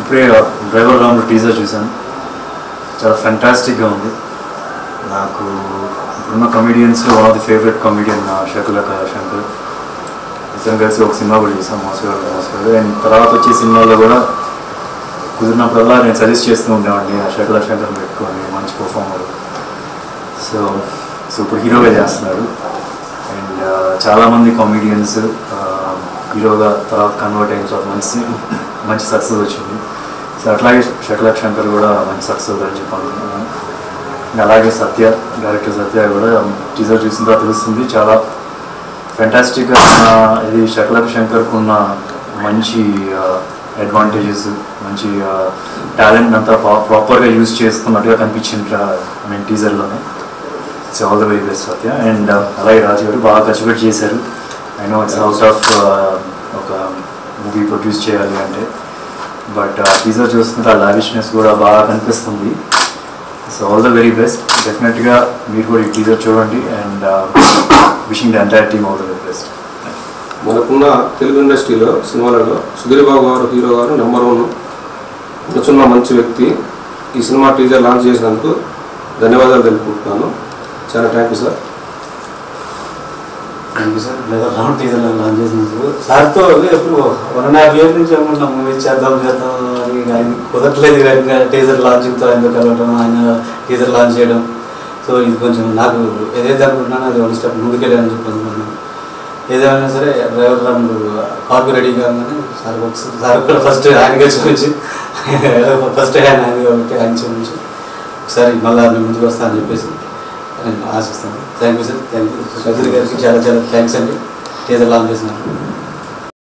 ఇప్పుడే డ్రైవర్ రాముడు టీజర్ చూశాను చాలా ఫెంటాస్టిక్గా ఉంది నాకు ఇప్పుడున్న comedians one of the favourite comedian Shakalaka Shankar ఇద్దరం కలిసి ఒక సినిమా కూడా చూసాం మోసగాడు మోసగాడు అండ్ తర్వాత వచ్చే సినిమాల్లో కూడా కుదిరినప్పుడల్లా నేను సజెస్ట్ చేస్తూ ఉండేవాడిని ఆ శకుల శంకర్ పెట్టుకోండి మంచి పర్ఫార్మర్ సో సో ఇప్పుడు హీరోగా చేస్తున్నాడు అండ్ చాలామంది కామెడియన్స్ హీరోగా తర్వాత కన్వర్ట్ అయిన తర్వాత మంచి మంచి సక్సెస్ వచ్చింది సో అట్లాగే శకల శంకర్ కూడా మంచి సక్సెస్ అవుతారని చెప్పి అనుకుంటున్నాను ఇంకా అలాగే సత్య డైరెక్టర్ సత్య కూడా టీజర్ చూసిన తర్వాత తెలుస్తుంది చాలా ఫెంటాస్టిక్గా ఉన్న ఇది శకలక్ శంకర్కు ఉన్న మంచి అడ్వాంటేజెస్ మంచి టాలెంట్ అంతా ప్రాపర్గా యూజ్ చేసుకున్నట్టుగా కనిపించింది ఐ మీన్ టీజర్లోనే it's all the very best Satya and అలాగే రాజు గారు బాగా ఖర్చు పెట్టి చేశారు I know it's out of ఒక మూవీ ప్రొడ్యూస్ చేయాలి అంటే బట్ టీజర్ చూస్తుంటే ఆ లావిష్నెస్ కూడా బాగా కనిపిస్తుంది so all the very best డెఫినెట్గా మీరు కూడా ఈ టీజర్ చూడండి and wishing the entire team all the very best మనకున్న తెలుగు ఇండస్ట్రీలో సినిమాలలో సుధీర్ బాబు గారు హీరో గారు నెంబర్ వన్ కూర్చున్న మంచి వ్యక్తి ఈ సినిమా టీజర్ లాంచ్ చేసినందుకు ధన్యవాదాలు తెలుపుకుంటున్నాను చాలా thank you sir thank you sir లేదా రౌండ్ టీజర్ లాంచ్ చేసినందుకు సార్తో ఎప్పుడు వన్ అండ్ హాఫ్ ఇయర్ నుంచి అనుకుంటున్నాం మూవీ చేద్దాం చేద్దాం అని ఆయన కుదరట్లేదు కానీ టీజర్ లాంచింగ్తో ఆయనతో కలవడం ఆయన టీజర్ లాంచ్ చేయడం సో ఇది కొంచెం నాకు ఏదైతే అనుకుంటున్నానో అది వన్ స్టెప్ ముందుకెళ్ళాలని చెప్పి అనుకుంటున్నాను ఏదేమైనా సరే డ్రైవర్ రాముడు కాపీ రెడీ కాగానే సార్ ఒకసారి సార్ కూడా ఫస్ట్ ఆయనకే చూపించి ఫస్ట్ ఆయన ఆయన కాబట్టి ఆయన చూపించి ఒకసారి మళ్ళీ నేను ముందుకు వస్తా అని చెప్పేసి నేను ఆశిస్తాను thank you sir thank you సజ్జరి గారికి చాలా చాలా థ్యాంక్స్ అండి టీజర్ లాంచ్ చేసినాను